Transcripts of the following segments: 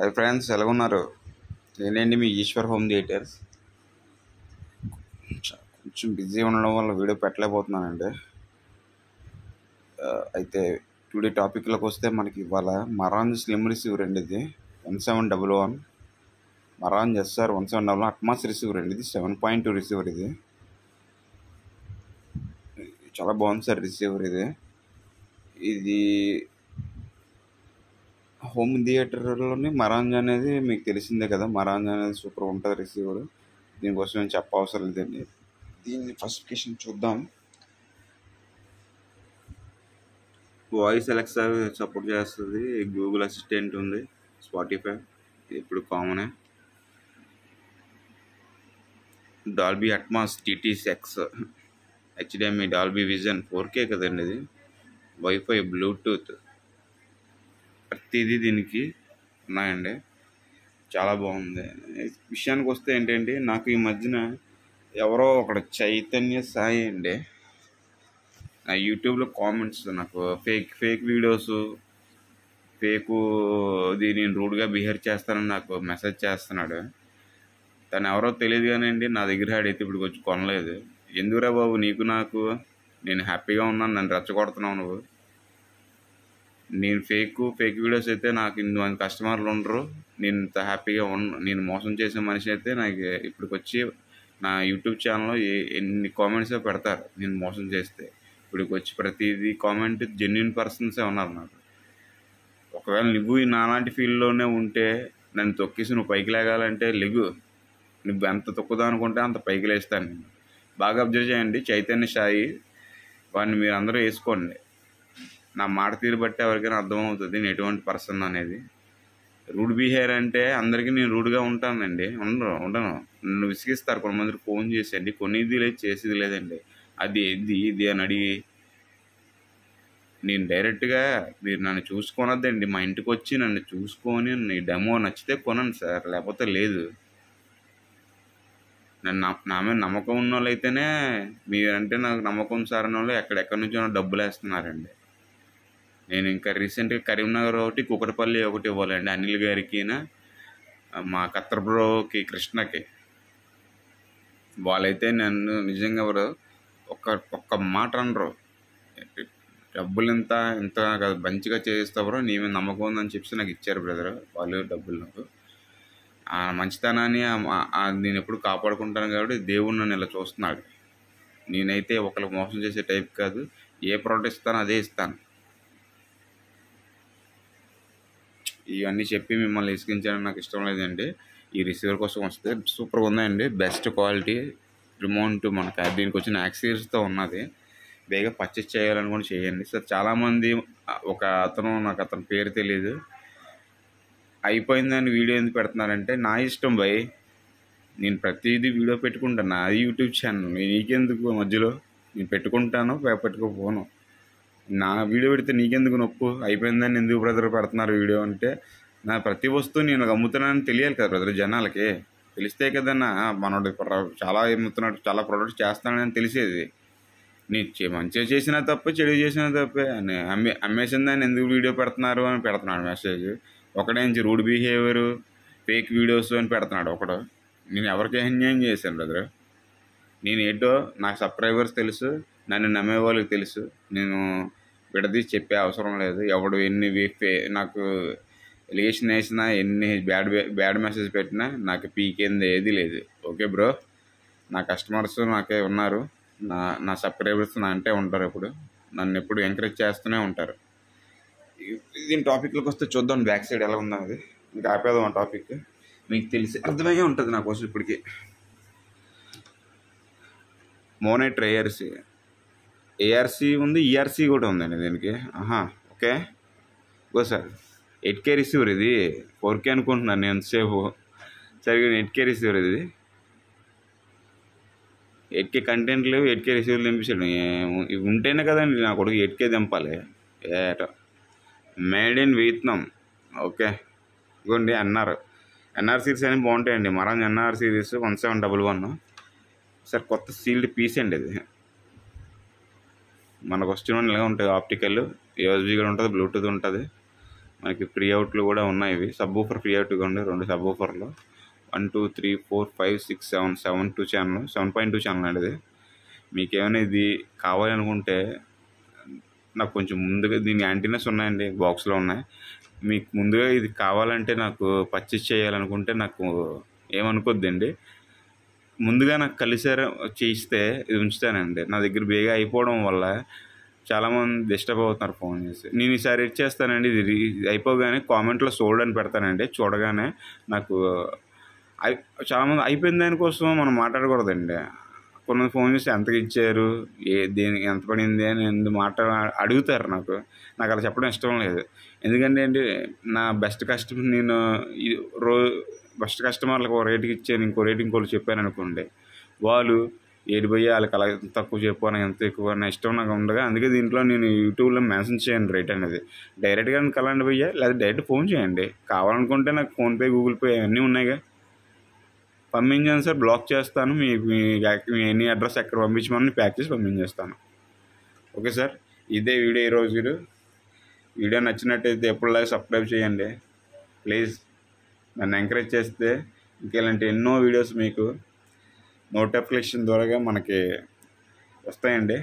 hi friends ఎలాగున్నారు నేనండి మీ Eshwar home theatres చ- కొంచెం బిజీ ఉండడం వల్ల వీడియో పెట్టలేకపోతున్నానండి ఆ, అయితే టుడే టాపిక్లోకి వస్తే మనకి ఇవాళ మరాన్ స్లిమ్ రిసీవర్ అండి ఇది one seven double one Marantz SR one seven double Atmos receiver అండి ఇది సెవెన్ పాయింట్ టూ రిసీవర్ ఇది చాలా బాగుంది సార్ రిసీవర్ ఇది ఇది హోమ్ థియేటర్లోనే మరాంజ్ అనేది మీకు తెలిసిందే కదా మరాంజ్ అనేది సూపర్ ఉంటుంది రిసీవర్ దీనికోసం నేను చెప్పవసరం లేదండి దీన్ని స్పెసిఫికేషన్ చూద్దాం వాయిస్ ఎలక్సా సపోర్ట్ చేస్తుంది గూగుల్ అసిస్టెంట్ ఉంది స్పాటిఫై ఇప్పుడు కామనే Dolby Atmos DTS X HDMI Dolby Vision four K కదండి ఇది వైఫై బ్లూటూత్ ప్రతిదీ దీనికి ఉన్నాయండి చాలా బాగుంది విషయానికి వస్తే ఏంటంటే నాకు ఈ మధ్యన ఎవరో ఒకడు చైతన్య సాయి అండి నా యూట్యూబ్లో కామెంట్స్ నాకు ఫేక్ ఫేక్ వీడియోస్ ఫేక్ ఇది నేను రూడ్గా బిహేవ్ చేస్తానని నాకు మెసేజ్ చేస్తున్నాడు తను ఎవరో తెలియదు కానండి నా దగ్గర ఆడైతే ఇప్పుడు వచ్చి కొనలేదు ఎందుకురా బాబు నీకు నాకు నేను హ్యాపీగా ఉన్నాను నన్ను రెచ్చగొడుతున్నావు నువ్వు నేను ఫేక్ ఫేక్ వీడియోస్ అయితే నాకు ఇంతమంది కస్టమర్లు ఉండరు నేను ఇంత హ్యాపీగా ఉన్న నేను మోసం చేసే మనిషి అయితే నాకు ఇప్పటికి వచ్చి నా యూట్యూబ్ ఛానల్లో ఏ- ఎన్ని కామెంట్స్ పెడతారు నేను మోసం చేస్తే ఇప్పటికి వచ్చి ప్రతిదీ కామెంట్ జెన్యున్ పర్సన్సే ఉన్నారు నాకు ఒకవేళ నువ్వు ఈ నాలాంటి ఫీల్డ్లోనే ఉంటే నన్ను తొక్కేసి నువ్వు పైకి లేగాలంటే లెగు నువ్వు ఎంత తొక్కుదాం అనుకుంటే అంత పైకి లేస్తాను నేను బాగా అబ్జర్వ్ చేయండి చైతన్య సాయి వాడిని మీరు అందరూ వేసుకోండి నా మాట తీరు బట్టి ఎవరికైనా అర్థమవుతుంది నేను ఎటువంటి పర్సన్ అనేది రూడ్ బిహేవియర్ అంటే అందరికీ నేను రూడ్గా ఉంటానండి ఉండను ఉండను నన్ను విసిగిస్తారు కొంతమంది ఫోన్ చేసేయండి కొనేది లేదు చేసేది లేదండి అది ఇది ఇది అని అడిగి నేను డైరెక్ట్గా మీరు నన్ను చూసుకొనొద్దండి మా ఇంటికి వచ్చి నన్ను చూసుకొని నీ డెమో నచ్చితే కొనండి సార్ లేకపోతే లేదు నన్ను నా నా మీద నమ్మకం ఉన్న వాళ్ళు అయితేనే మీరంటే నాకు నమ్మకం సార్ అన్న వాళ్ళు ఎక్కడెక్కడి నుంచో డబ్బులు వేస్తున్నారండి నేను ఇంకా రీసెంట్గా కరీంనగర్ ఒకటి కుకటపల్లి ఒకటి ఇవ్వాలండి అనిల్ గారికి మా కత్తర్ బ్రోకి కృష్ణకి వాళ్ళైతే నన్ను నిజంగా ఎవరు ఒక్క ఒక్క మాట అనరు డబ్బులు ఇంత ఇంత కాదు మంచిగా చేస్తావు నీ మీద నమ్మకం ఉందని చెప్పి నాకు ఇచ్చారు బ్రదర్ వాళ్ళు డబ్బులు నాకు ఆ మంచితనాన్ని ఆ- ఆ- ఆ నేను ఎప్పుడు కాపాడుకుంటాను కాబట్టి దేవుడు నన్ను ఇలా చూస్తున్నాడు నేనైతే ఒకరికి మోసం చేసే టైప్ కాదు ఏ ప్రోడక్ట్ ఇస్తానో అదే ఇస్తాను ఇవన్నీ చెప్పి మిమ్మల్ని ఇసుకించడం నాకు ఇష్టం లేదండి ఈ రిసీవర్ కోసం వస్తే సూపర్గా ఉందండి బెస్ట్ క్వాలిటీ రిమోట్ మనకి దీనికి వచ్చిన యాక్సరీస్తో ఉన్నది బేగా పర్చేస్ చేయాలని కూడా చేయండి సార్ చాలామంది ఆ, ఒక అతను నాకు అతని పేరు తెలియదు అయిపోయిందని వీడియో ఎందుకు పెడుతున్నారంటే నా ఇష్టం భయ్ నేను ప్రతిదీ వీడియో పెట్టుకుంటాను నా యూట్యూబ్ ఛానల్ నీకెందుకు మధ్యలో నేను పెట్టుకుంటాను పె- పెట్టుకోపోను నా వీడియో పెడితే నీకెందుకు నొప్పు అయిపోయిందని ఎందుకు బ్రదర్ పెడుతున్నారు వీడియో అంటే నా ప్రతి వస్తువు నేను అమ్ముతున్నానని తెలియాలి కదా బ్రదర్ జనాలకి తెలిస్తే కదన్నా మనోడు ప్ర- చాలా అమ్ముతున్నాడు చాలా ప్రొడక్ట్స్ చేస్తానని తెలిసేది నీ చే- మంచిగా చేసినా తప్పే చెడు చేసినా తప్పే అని అమ్మే అమ్మేసిన దాన్ని ఎందుకు వీడియో పెడుతున్నారు అని పెడుతున్నాడు మెసేజ్ ఒకడేంచి రూడ్ బిహేవియర్ ఫేక్ వీడియోస్ అని పెడుతున్నాడు ఒకడు నేను ఎవరికి అన్యాయం చేశాను బ్రదర్ నేను ఏంటో నాకు సబ్స్క్రైబర్స్ తెలుసు నన్ను నమ్మే వాళ్ళకి తెలుసు నేను విడదీసి చెప్పే అవసరం లేదు ఎవడు ఎన్ని వీ- ఫే- నాకు ఎలిగేషన్ వేసినా ఎన్ని బ్యాడ్ బ్యాడ్ మెసేజ్ పెట్టినా నాకు పీకేంది ఏది లేదు ఓకే బ్రో నా కస్టమర్స్ నాకే ఉన్నారు నా నా సబ్స్క్రైబర్స్ నా అంటే ఉంటారు ఇప్పుడు నన్ను ఎప్పుడు ఎంకరేజ్ చేస్తూనే ఉంటారు ఈ- దీని టాపిక్లోకి వస్తే చూద్దాం బ్యాక్ సైడ్ ఎలా ఉందా అది ఇంకా ఆపేదాం ఆ టాపిక్ మీకు తెలిసి అర్థమయ్యే ఉంటుంది నా కోసం ఇప్పటికి మోనెట్ ఏఆర్సీ ఏఆర్సీ ఉంది ఈఆర్సీ కూడా ఉందండి దీనికి ఆహా okay go sir eight K receiver ఇది ఫోర్ కే అనుకుంటున్నాను నేను ఎంతసేపు సరిగ్గా ఎయిట్ కే రిసీవర్ ఇది ఎయిట్ కే కంటెంట్ లేవు ఎయిట్ కే రిసీవర్లు దింపించాడు ఏ- ఇవి ఉంటేనే కదండి నా కొడుకు ఎయిట్ కే దింపాలి ఏట మేడ్ ఇన్ వియత్నాం ఓకే ఇగోండి ఎన్ఆర్ ఎన్ఆర్ సిరీస్ అని బాగుంటాయండి Marantz NR series one seven double one sir కొత్త సీల్డ్ పీస్ అండి ఇది మనకు వచ్చిన ఇలా ఉంటుంది ఆప్టికల్ యూఎస్బీ కూడా ఉంటుంది బ్లూటూత్ ఉంటుంది మనకి ఫ్రీ అవుట్లు కూడా ఉన్నాయి ఇవి సబ్ ఊఫర్ ఫ్రీ అవుట్గా ఉండే రెండు సబ్ ఊఫర్లు one two three four five six seven seven two channel seven point two channel అండి ఇది మీకు ఏమైనా ఇది కావాలనుకుంటే నాకు కొంచెం ముందుగా దీని యాంటీనస్ ఉన్నాయండి బాక్స్లో ఉన్నాయి మీకు ముందుగా ఇది కావాలంటే నాకు పర్చేస్ చేయాలనుకుంటే నాకు ఏమనుకోద్దండి ముందుగా నాకు కలిసారు చేయిస్తే ఇది ఉంచుతానండి నా దగ్గర బేగా అయిపోవడం వల్ల చాలామంది డిస్టర్బ్ అవుతున్నారు ఫోన్ చేసి నేను ఈసారి ఇచ్చేస్తానండి ఇది రీ- ఇది అయిపోగానే కామెంట్లో సోల్డ్ అని పెడతానండి చూడగానే నాకు అయి చాలామంది అయిపోయిన దానికోసం మనం మాట్లాడకూడదండి కొన్ని ఫోన్ చేసి ఎంతకి ఇచ్చారు ఏ దేనికి ఎంత పడింది అని ఎందుకు మాట్లా అడుగుతారు నాకు నాకు అలా చెప్పడం ఇష్టం లేదు ఎందుకంటే ఏంటి నా బెస్ట్ కస్టమర్ నేను ఈ రో బెస్ట్ కస్టమర్లకు ఒక రేటుకి ఇచ్చాను ఇంకో రేటు ఇంకోటి చెప్పాను అనుకోండి వాళ్ళు ఏడు పోయి వాళ్ళకి అలా ఎంత తక్కువ చెప్పాను ఎంత ఎక్కువ నా ఇష్టం నాకు ఉండగా అందుకే దీంట్లో నేను యూట్యూబ్లో మెన్షన్ చేయండి రేట్ అనేది డైరెక్ట్గా కలండి పోయా లేదా డైరెక్ట్ ఫోన్ చేయండి కావాలనుకుంటే నాకు ఫోన్పే గూగుల్ పే అన్నీ ఉన్నాయిగా పంపించాను సార్ బ్లాక్ చేస్తాను మీ మీ మీ ఎన్ని అడ్రస్ ఎక్కడ పంపించమని ప్యాక్ చేసి పంపించేస్తాను ఓకే సార్ ఇదే వీడియో ఈరోజు వీడియో వీడియో నచ్చినట్టయితే ఎప్పుడులాగా సబ్స్క్రైబ్ చేయండి ప్లీజ్ నన్ను ఎంకరేజ్ చేస్తే ఇంకేలాంటి ఎన్నో వీడియోస్ మీకు నోటిఫికేషన్ ద్వారా మనకి వస్తాయండి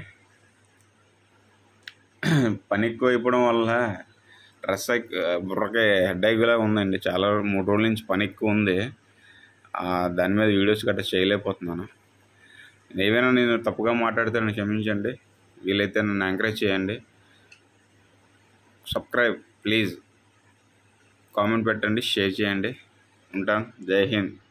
పని ఎక్కువ అయిపోవడం వల్ల డ్రెస్ బుర్రకి హెడ్ లాగా ఉందండి చాలా మూడు రోజుల నుంచి పని ఎక్కువ ఉంది ఆ, దాని మీద వీడియోస్ గట్రా చేయలేకపోతున్నాను ఏవైనా నేను తప్పుగా మాట్లాడితే నన్ను క్షమించండి వీలైతే నన్ను ఎంకరేజ్ చేయండి సబ్స్క్రైబ్ ప్లీజ్ కామెంట్ పెట్టండి షేర్ చేయండి ఉంటాను జై హింద్